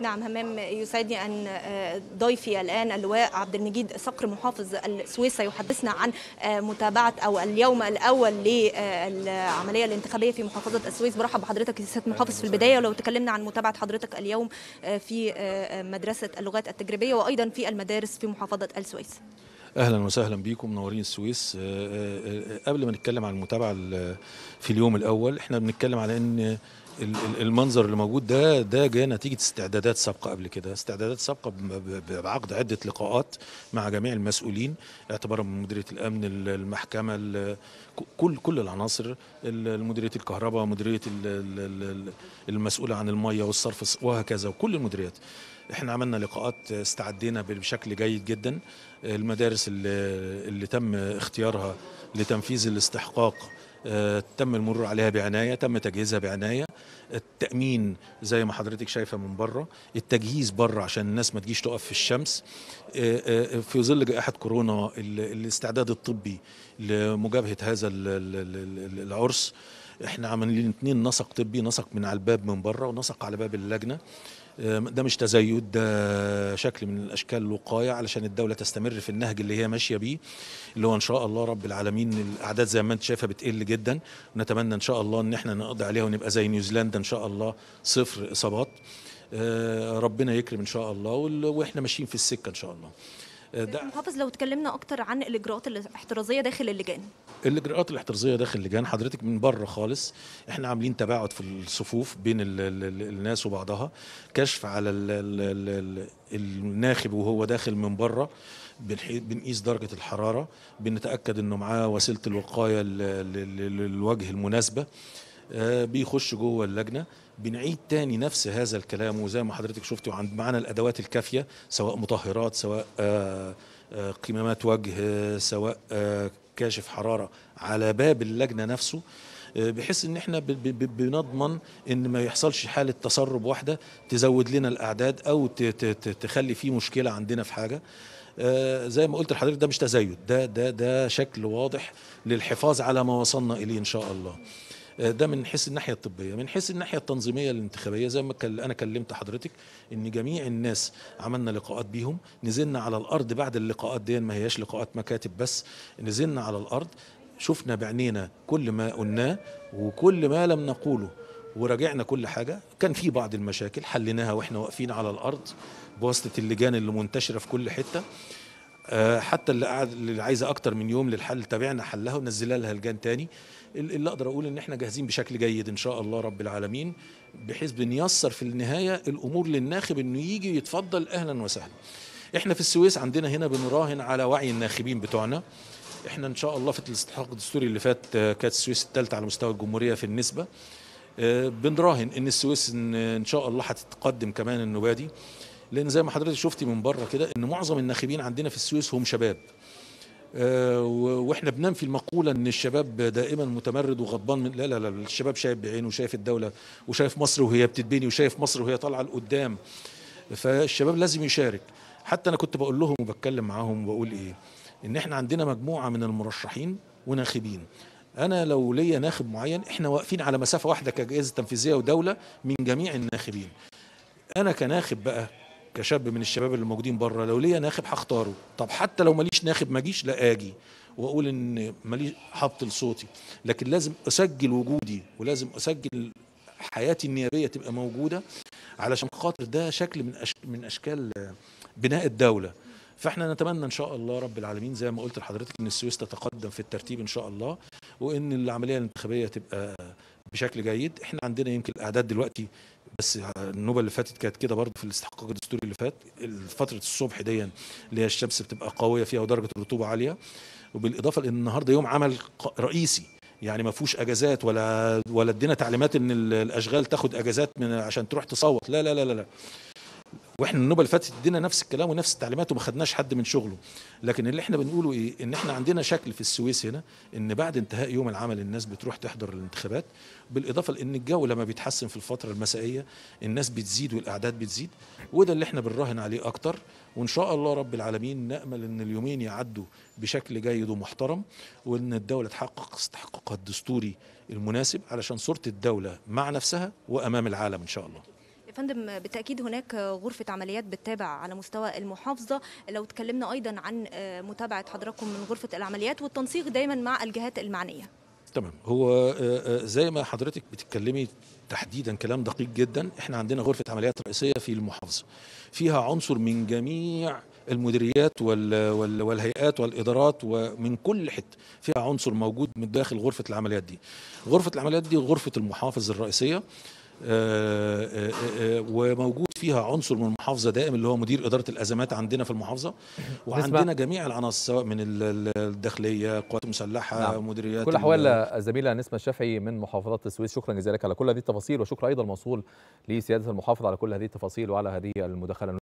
نعم همام يسعدني ان ضيفي الان اللواء عبد المجيد صقر محافظ السويس سيحدثنا عن متابعه او اليوم الاول للعمليه الانتخابيه في محافظه السويس برحب بحضرتك يا سياده محافظ في البدايه ولو تكلمنا عن متابعه حضرتك اليوم في مدرسه اللغات التجريبيه وايضا في المدارس في محافظه السويس اهلا وسهلا بيكم منورين السويس قبل ما نتكلم عن المتابعه في اليوم الاول احنا بنتكلم على ان المنظر اللي موجود ده ده جاء نتيجه استعدادات سابقه قبل كده استعدادات سابقه بعقد عده لقاءات مع جميع المسؤولين اعتبارا من مديريه الامن المحكمه كل كل العناصر مديريه الكهرباء مديريه المسؤوله عن الميه والصرف وهكذا وكل المديريات احنا عملنا لقاءات استعدينا بشكل جيد جدا المدارس اللي, اللي تم اختيارها لتنفيذ الاستحقاق تم المرور عليها بعناية تم تجهيزها بعناية التأمين زي ما حضرتك شايفة من بره التجهيز بره عشان الناس ما تجيش تقف في الشمس في ظل جائحة كورونا الاستعداد الطبي لمجابهة هذا العرس احنا عاملين اتنين نسق طبي نسق من على الباب من بره ونسق على باب اللجنه ده مش تزايد ده شكل من الاشكال الوقايه علشان الدوله تستمر في النهج اللي هي ماشيه بيه اللي هو ان شاء الله رب العالمين الاعداد زي ما انت شايفه بتقل جدا ونتمنى ان شاء الله ان احنا نقضي عليها ونبقى زي نيوزيلندا ان شاء الله صفر اصابات ربنا يكرم ان شاء الله واحنا ماشيين في السكه ان شاء الله ده محافظ لو اتكلمنا اكتر عن الاجراءات الاحترازيه داخل اللجان الاجراءات الاحترازيه داخل اللجان حضرتك من بره خالص احنا عاملين تباعد في الصفوف بين ال ال الناس وبعضها كشف على ال ال الناخب وهو داخل من بره بنقيس درجة الحرارة بنتأكد انه معاه وسيلة الوقاية للوجه المناسبة بيخش جوه اللجنة بنعيد تاني نفس هذا الكلام وزي ما حضرتك شفتي وعند معانا الادوات الكافيه سواء مطهرات سواء آآ آآ قمامات وجه سواء كاشف حراره على باب اللجنه نفسه بحيث ان احنا بنضمن ان ما يحصلش حاله تسرب واحده تزود لنا الاعداد او تخلي في مشكله عندنا في حاجه زي ما قلت لحضرتك ده مش تزايد ده ده ده شكل واضح للحفاظ على ما وصلنا اليه ان شاء الله ده من حيث الناحيه الطبيه من حيث الناحيه التنظيميه الانتخابيه زي ما انا كلمت حضرتك ان جميع الناس عملنا لقاءات بيهم نزلنا على الارض بعد اللقاءات دي ما هياش لقاءات مكاتب بس نزلنا على الارض شفنا بعينينا كل ما قلناه وكل ما لم نقوله وراجعنا كل حاجه كان في بعض المشاكل حليناها واحنا واقفين على الارض بواسطه اللجان اللي منتشره في كل حته حتى اللي قاعد اللي عايزه اكتر من يوم للحل تابعنا حلها ونزلنا لها لجان تاني اللي اقدر اقول ان احنا جاهزين بشكل جيد ان شاء الله رب العالمين بحيث بنيسر في النهايه الامور للناخب انه يجي يتفضل اهلا وسهلا احنا في السويس عندنا هنا بنراهن على وعي الناخبين بتوعنا احنا ان شاء الله في الاستحقاق الدستوري اللي فات كانت السويس الثالثه على مستوى الجمهوريه في النسبه بنراهن ان السويس ان شاء الله هتتقدم كمان النوبه دي لان زي ما حضرتك شفتي من بره كده ان معظم الناخبين عندنا في السويس هم شباب أه واحنا بننفي المقوله ان الشباب دائما متمرد وغضبان من لا لا لا الشباب شايف بعينه وشايف الدوله وشايف مصر وهي بتتبني وشايف مصر وهي طالعه لقدام فالشباب لازم يشارك حتى انا كنت بقول لهم وبتكلم معاهم وبقول ايه ان احنا عندنا مجموعه من المرشحين وناخبين انا لو ليا ناخب معين احنا واقفين على مسافه واحده كجهاز تنفيذيه ودوله من جميع الناخبين انا كناخب بقى كشاب من الشباب اللي موجودين بره لو ليا ناخب هختاره طب حتى لو ماليش ناخب ما اجيش لا اجي واقول ان ماليش هبطل صوتي لكن لازم اسجل وجودي ولازم اسجل حياتي النيابيه تبقى موجوده علشان خاطر ده شكل من أشك من اشكال بناء الدوله فاحنا نتمنى ان شاء الله رب العالمين زي ما قلت لحضرتك ان السويس تتقدم في الترتيب ان شاء الله وان العمليه الانتخابيه تبقى بشكل جيد احنا عندنا يمكن الاعداد دلوقتي بس النوبه اللي فاتت كانت كده برضه في الاستحقاق الدستوري اللي فات فتره الصبح دي اللي هي الشمس بتبقى قويه فيها ودرجه الرطوبه عاليه وبالاضافه لان النهارده يوم عمل رئيسي يعني ما فيهوش اجازات ولا ولا ادينا تعليمات ان الاشغال تاخد اجازات من عشان تروح تصوت لا لا لا لا, لا. واحنا النوبه اللي فاتت ادينا نفس الكلام ونفس التعليمات وما خدناش حد من شغله لكن اللي احنا بنقوله ايه ان احنا عندنا شكل في السويس هنا ان بعد انتهاء يوم العمل الناس بتروح تحضر الانتخابات بالاضافه لان الجو لما بيتحسن في الفتره المسائيه الناس بتزيد والاعداد بتزيد وده اللي احنا بنراهن عليه اكتر وان شاء الله رب العالمين نامل ان اليومين يعدوا بشكل جيد ومحترم وان الدوله تحقق استحقاقها الدستوري المناسب علشان صوره الدوله مع نفسها وامام العالم ان شاء الله يا فندم بالتاكيد هناك غرفه عمليات بتتابع على مستوى المحافظه لو اتكلمنا ايضا عن متابعه حضراتكم من غرفه العمليات والتنسيق دايما مع الجهات المعنيه تمام هو زي ما حضرتك بتتكلمي تحديدا كلام دقيق جدا احنا عندنا غرفه عمليات رئيسيه في المحافظه فيها عنصر من جميع المديريات وال وال والهيئات والادارات ومن كل حته فيها عنصر موجود من داخل غرفه العمليات دي غرفه العمليات دي غرفه المحافظ الرئيسيه آآ آآ وموجود فيها عنصر من المحافظه دائم اللي هو مدير اداره الازمات عندنا في المحافظه وعندنا جميع العناصر سواء من الداخليه القوات المسلحه نعم. مديريات كل احوال الزميله نسمه الشافعي من محافظات السويس شكرا جزيلا لك على كل هذه التفاصيل وشكرا ايضا موصول لسياده المحافظ على كل هذه التفاصيل وعلى هذه المداخله